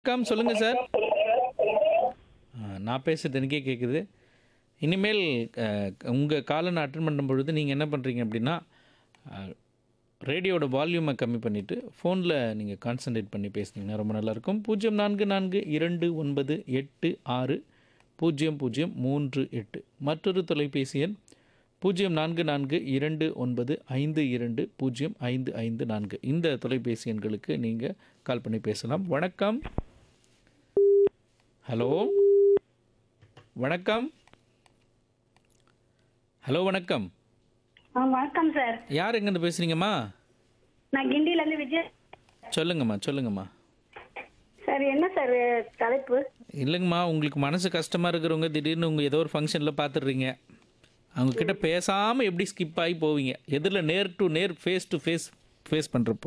வணக்கம் சொல்லுங்க சார் ஆ, நான் பேசுறது எனக்கே கேட்குது இனிமேல் உங்கள் காலை நான் அட்டன் பண்ணும் பொழுது நீங்கள் என்ன பண்ணுறீங்க அப்படின்னா ரேடியோட வால்யூமை கம்மி பண்ணிவிட்டு ஃபோனில் நீங்கள் கான்சன்ட்ரேட் பண்ணி பேசுனீங்கன்னா ரொம்ப நல்லாயிருக்கும் பூஜ்ஜியம் நான்கு நான்கு இரண்டு ஒன்பது எட்டு ஆறு பூஜ்ஜியம் பூஜ்ஜியம் மூன்று எட்டு மற்றொரு தொலைபேசி எண் பூஜ்ஜியம் நான்கு நான்கு இரண்டு ஒன்பது ஐந்து இரண்டு பூஜ்ஜியம் ஐந்து ஐந்து நான்கு இந்த தொலைபேசி எண்களுக்கு நீங்கள் கால் பண்ணி பேசலாம் வணக்கம் ஹலோ வணக்கம் ஹலோ வணக்கம் ஆ வணக்கம் சார் யார் எங்கேருந்து பேசுகிறீங்கம்மா நான் கிண்டியிலேருந்து விஜய் சொல்லுங்கம்மா சொல்லுங்கம்மா சார் என்ன சார் தலைப்பு இல்லைங்கம்மா உங்களுக்கு மனசு கஷ்டமாக இருக்கிறவங்க திடீர்னு உங்கள் ஏதோ ஒரு ஃபங்க்ஷனில் பார்த்துடுறீங்க அவங்கக்கிட்ட பேசாமல் எப்படி ஸ்கிப் ஆகி போவீங்க எதிரில் நேர் டு நேர் ஃபேஸ் டு ஃபேஸ் ஃபேஸ் பண்ணுறப்போ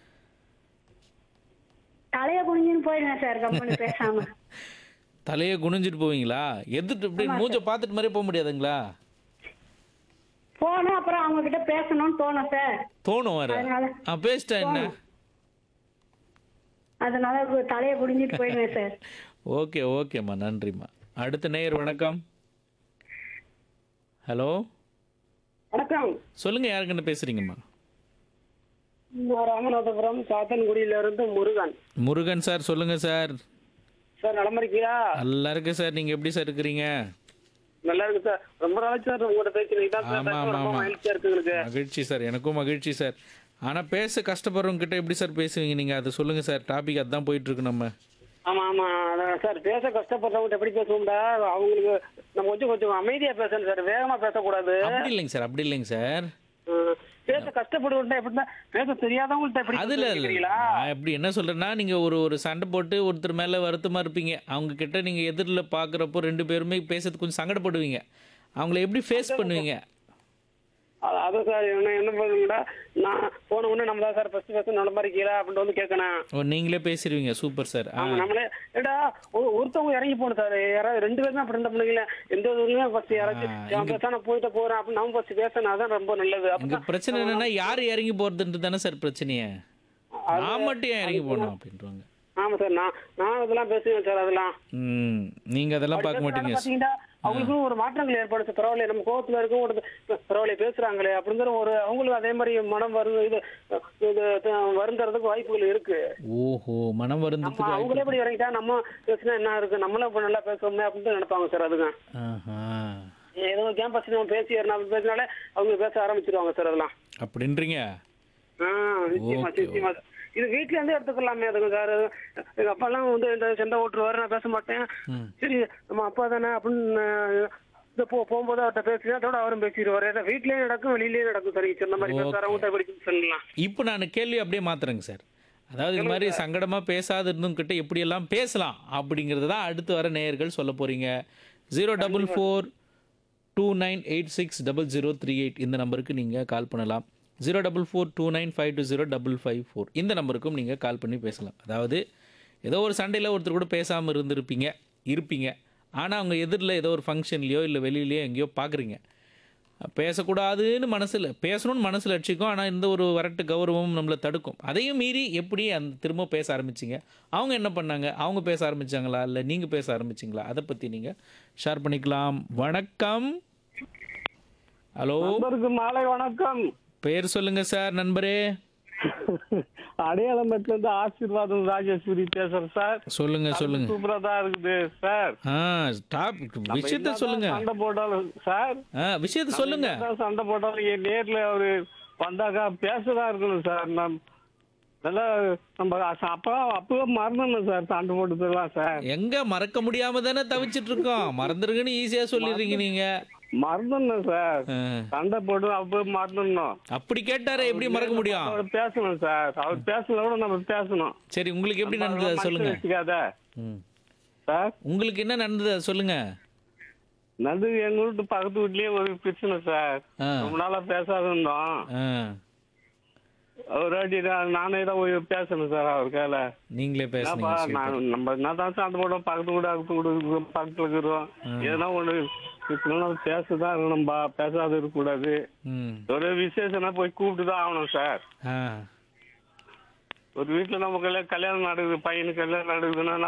தலையை குனிஞ்சுன்னு போயிடுவேன் சார் கம்பெனி பேசாம தலையை குனிஞ்சிட்டு போவீங்களா எதிர்த்து இப்படி மூஞ்ச பார்த்துட்டு மாதிரியே போக முடியாதுங்களா போனோம் அப்புறம் அவங்க கிட்ட பேசணும்னு தோணும் சார் தோணும் வர அதனால ஆ பேசிட்டா என்ன அதனால கு- தலையை குனிஞ்சிட்டு போயிடுவேன் சார் ஓகே ஓகேம்மா நன்றிம்மா அடுத்த நேயர் வணக்கம் ஹலோ வணக்கம் சொல்லுங்கள் யாருக்குன்னு பேசுகிறீங்கம்மா நான் ராமநாதபுரம் சாத்தன்குடியில இருந்து முருகன் முருகன் சார் சொல்லுங்கள் சார் சார் நலமா இருக்கீங்களா நல்லா இருக்கு சார் நீங்கள் எப்படி சார் இருக்கிறீங்க நல்லா இருக்கு சார் ரொம்ப நாளைக்கு சார் உங்கள்கிட்ட பேசுறீங்க தான் சார் ஆமா, பேச ஆமா, ரொம்ப ஆமா. மகிழ்ச்சியா இருக்கு எங்களுக்கு மகிழ்ச்சி சார் எனக்கும் மகிழ்ச்சி சார் ஆனால் பேச கஷ்டப்படுறவங்க கிட்ட எப்படி சார் பேசுவீங்க நீங்கள் அதை சொல்லுங்கள் சார் டாபிக் அதுதான் போயிட்டுருக்கு நம்ம ஆமா ஆமா அதான் சார் பேச கஷ்டப்படுறவங்க எப்படி பேசுவோம்டா அவங்களுக்கு நம்ம கொஞ்சம் கொஞ்சம் அமைதியா பேசணும் சார் வேகமா பேசக்கூடாது அப்படி இல்லைங்க சார் அப்படி இல்லைங்க சார் ம். பேச கஷ்டப்படுவோம்னா எப்படின்னா பேச தெரியாதவங்கள்ட்ட எப்படி அதுல இல்ல பேசுறீங்களா நான் எப்படி என்ன சொல்றேன்னா நீங்க ஒரு ஒரு சண்டை போட்டு ஒருத்தர் மேல வருத்தமா இருப்பீங்க அவங்க கிட்ட நீங்க எதிரில் பாக்குறப்போ ரெண்டு பேருமே பேசுறதுக்கு கொஞ்சம் சங்கடப்படுவீங்க அவங்கள எப்படி ஃபேஸ் பண்ணுவீங்க அது- அது சார் என்ன என்ன பண்ணுங்கடா நான் போன உடனே நம்ம தான் சார் ஃபர்ஸ்ட் ஃபர்ஸ்ட் நலமா இருக்கீங்களா அப்படின்னு வந்து கேட்கணும் ஓ நீங்களே பேசிடுவீங்க சூப்பர் சார் ஆ ஆமா நம்மளே ஏடா ஒ- ஒருத்தவங்க இறங்கி போகணும் சார் யாராவது ரெண்டு பேரும் அப்படி இருந்தா பண்ணுங்களா எந்த இதுலயுமே ஃபர்ஸ்ட் யாராச்சும் பேச நான் போயிட்டு போறேன் அப்படின்னு நம்ம ஃபர்ஸ்ட் பேசணும் அதான் ரொம்ப நல்லது இங்க அப்பதான் பிரச்சனை என்னன்னா யார் இறங்கி போறதுன்றது தானே சார் பிரச்சனையே நான் மட்டும் ஏன் இறங்கி போகணும் அப்படின்றாங்க ஆமா சார் நான் நான் இதெல்லாம் பேசுவேன் சார் அதெல்லாம் ம் நீங்க அதெல்லாம் பார்க்க மாட்டீங்க பாத்தீங்கன்னா அவங்களுக்கும் ஒரு மாற்றங்கள் ஏற்படுச்சு பரவாயில்ல நம்ம கோவத்துல இருக்கும் ஒரு பரவாயில்ல பேசுறாங்களே அப்படிங்கிற ஒரு அவங்களும் அதே மாதிரி மனம் வரு இது இது வருந்துறதுக்கு வாய்ப்புகள் இருக்கு ஓஹோ மனம் நம்ம வருந்ததுக்கு அவங்களே இப்படி இறங்கிட்டா நம்ம பேசினா என்ன இருக்கு நம்மளும் இப்ப நல்லா பேசுவோமே அப்படின்னு நினைப்பாங்க சார் அதுங்க ஆஹா ஏதோ கேம்பஸ் நம்ம பேசி நம்ம பேசினாலே அவங்க பேச ஆரம்பிச்சிருவாங்க சார் அதெல்லாம் அப்படின்றீங்க ஆ, நிச்சயமா Okay, நிச்சயமா இது வீட்ல இருந்தே எடுத்துக்கலாமே அதுங்க சார் எங்க அப்பா எல்லாம் வந்து இந்த சண்டை ஓட்டுருவாரு நான் பேச மாட்டேன் ம். சரி நம்ம அப்பா தானே அப்படின்னு அஹ், இந்த போ போகும்போது அவர்கிட்ட பேசினா அதோட அவரும் பேசிடுவாரு ஏன்னா வீட்லயே நடக்கும் வெளியிலயே நடக்கும் சரி இந்த மாதிரி Okay. பேசுறாங்க அவங்ககிட்ட எப்படி சொல்லலாம் இப்போ நான் கேள்வி அப்படியே மாத்துறேங்க சார் அதாவது இது மாதிரி சங்கடமாக பேசாத இருந்தவங்கிட்ட எப்படியெல்லாம் பேசலாம் அப்படிங்கிறது தான் அடுத்து வர நேயர்கள் சொல்ல போகிறீங்க zero double four two nine eight six double zero three eight இந்த நம்பருக்கு நீங்கள் கால் பண்ணலாம் zero double four two nine five two zero double five four இந்த நம்பருக்கும் நீங்கள் கால் பண்ணி பேசலாம் அதாவது ஏதோ ஒரு சண்டையில் ஒருத்தர் கூட பேசாமல் இருந்திருப்பீங்க இருப்பீங்க ஆனால் அவங்க எதிரில் ஏதோ ஒரு ஃபங்க்ஷன்லையோ இல்லை வெளியிலையோ எங்கேயோ பார்க்குறீங்க பேசக்கூடாதுன்னு மனசில் பேசணும்னு மனசில் வச்சுக்கும் ஆனால் இந்த ஒரு வரட்டு கௌரவம் நம்மளை தடுக்கும் அதையும் மீறி எப்படி அந்த திரும்ப பேச ஆரம்பிச்சிங்க அவங்க என்ன பண்ணாங்க அவங்க பேச ஆரம்பிச்சாங்களா இல்லை நீங்கள் பேச ஆரம்பிச்சிங்களா அதை பற்றி நீங்கள் ஷேர் பண்ணிக்கலாம் வணக்கம் ஹலோ நண்பருக்கு மாலை வணக்கம் பேர் சொல்லுங்கள் சார் நண்பரே அடையாளமேட்ல இருந்து ஆசீர்வாதம் ராஜேஸ்வரி பேசுறேன் சார் சொல்லுங்க சொல்லுங்க சூப்பரா தான் இருக்குது சார் ஆ டாப் விஷயத்த சொல்லுங்க சண்டை போட்டாலும் சார் ஆ விஷயத்த சொல்லுங்க என்னதான் சண்டை போட்டாலும் என் நேர்ல அவரு வந்தாக்கா பேசதான் இருக்கணும் சார் நம் நல்லா நம்ம அச- அப்பா அப்பவே மறந்துடணும் சார் சண்டை போட்டதெல்லாம் சார் எங்க மறக்க முடியாம தானே தவிச்சிட்டு இருக்கோம் மறந்துருங்கன்னு ஈஸியா சொல்லிடுறீங்க நீங்க மறந்துடணும் சார் ஆ. சண்டை போட்டு அப்பவே மறந்துடணும் அப்படி கேட்டாரே எப்படி மறக்க முடியும் அவர் பேசணும் சார் அவர் பேசல கூட நம்ம பேசணும் சரி உங்களுக்கு எப்படி நடந்தது அதை சொல்லுங்க வச்சுக்காத ம். சார் உங்களுக்கு என்ன நடந்தது அதை சொல்லுங்க நது எங்க வீட்டு பக்கத்து வீட்லயே ஒரு பிரச்சனை சார் ஆ. ரொம்ப நாளா பேசாத இருந்தோம் ஆ. ஒரு வாட்டி நான் நானே தான் போய் பேசணும் சார் அவர் கையில நீங்களே என்னப்பா, பேசுனீங்க நான் நம்ம என்ன தான் சண்டை போடுறோம் பக்கத்து வீடு அக்கத்து வீடு இருக்கிறோம், பக்கத்துல இருக்கிறோம் எதனா ஒண்ணு இப்பெல்லாம் பேசதான் இருக்கணும்பா பேசாத இருக்கக்கூடாது ம் ஒரு விசேஷம்னா போய் கூப்பிட்டு தான் ஆகணும் சார் ஆ ஒரு வீட்டுல நம்ம கல்யாணம் கல்யாணம் நடக்குது பையனுக்கு கல்யாணம் நடக்குதுன்னா